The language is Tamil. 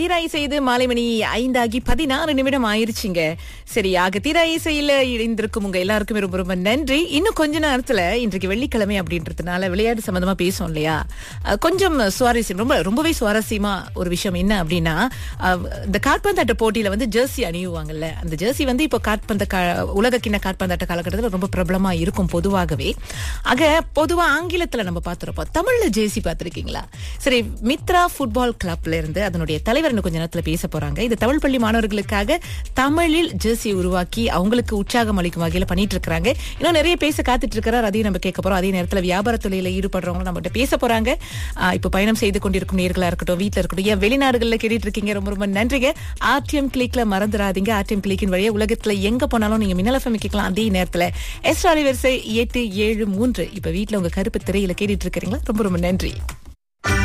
தீராய் செய்து மாலை மணி ஐந்தாகி பதினாறு நிமிடம் ஆயிருச்சுங்க சரி ஆக தீராய் இசையில இணைந்திருக்கும் உங்க எல்லாருக்குமே ரொம்ப ரொம்ப நன்றி இன்னும் கொஞ்ச நேரத்துல இன்றைக்கு வெள்ளிக்கிழமை அப்படின்றதுனால விளையாட்டு சம்பந்தமா பேசும் இல்லையா அஹ், கொஞ்சம் சுவாரஸ்யம் ரொம்ப ரொம்பவே சுவாரஸ்யமா ஒரு விஷயம் என்ன அப்படின்னா அஹ், இந்த காற்பந்தாட்ட போட்டியில வந்து ஜெர்சி அணியுவாங்கல்ல அந்த ஜெர்சி வந்து இப்போ காற்பந்த கா- உலக கிண்ண காற்பந்தாட்ட காலகட்டத்தில் ரொம்ப பிரபலமா இருக்கும் பொதுவாகவே ஆக பொதுவா ஆங்கிலத்துல நம்ம பார்த்திருப்போம் தமிழ்ல ஜேசி பார்த்திருக்கீங்களா சரி மித்ரா ஃபுட்பால் கிளப்ல இருந்து அதனுடைய தலைவர் இன்னும் கொஞ்ச நேரத்துல பேச போறாங்க இது தமிழ் பள்ளி மாணவர்களுக்காக தமிழில் ஜெர்சி உருவாக்கி அவங்களுக்கு உற்சாகம் அளிக்கும் வகையில பண்ணிட்டு இருக்காங்க இன்னும் நிறைய பேச காத்துட்டு இருக்கிறார் அதையும் நம்ம கேட்க போறோம் அதே நேரத்துல வியாபார தொழில ஈடுபடுறவங்க நம்மகிட்ட பேச போறாங்க ஆஹ் இப்ப பயணம் செய்து கொண்டிருக்கும் நேர்களா இருக்கட்டும் வீட்டுல இருக்கட்டும் ஏன் வெளிநாடுகள்ல கேட்டுட்டு இருக்கீங்க ரொம்ப ரொம்ப நன்றிங்க ஆர்டிஎம் கிளிக்ல மறந்துடாதீங்க ஆர்டிஎம் கிளிக்கின் வழியா உலகத்துல எங்க போனாலும் நீங்க மின்னல் FM கேட்கலாம் அதே நேரத்துல எஸ் வரிசை எட்டு ஏழு மூன்று இப்ப வீட்டுல உங்க கருப்பு திரையில கேட்டுட்டு இருக்கிறீங்களா ரொம்ப ரொம்ப நன்றி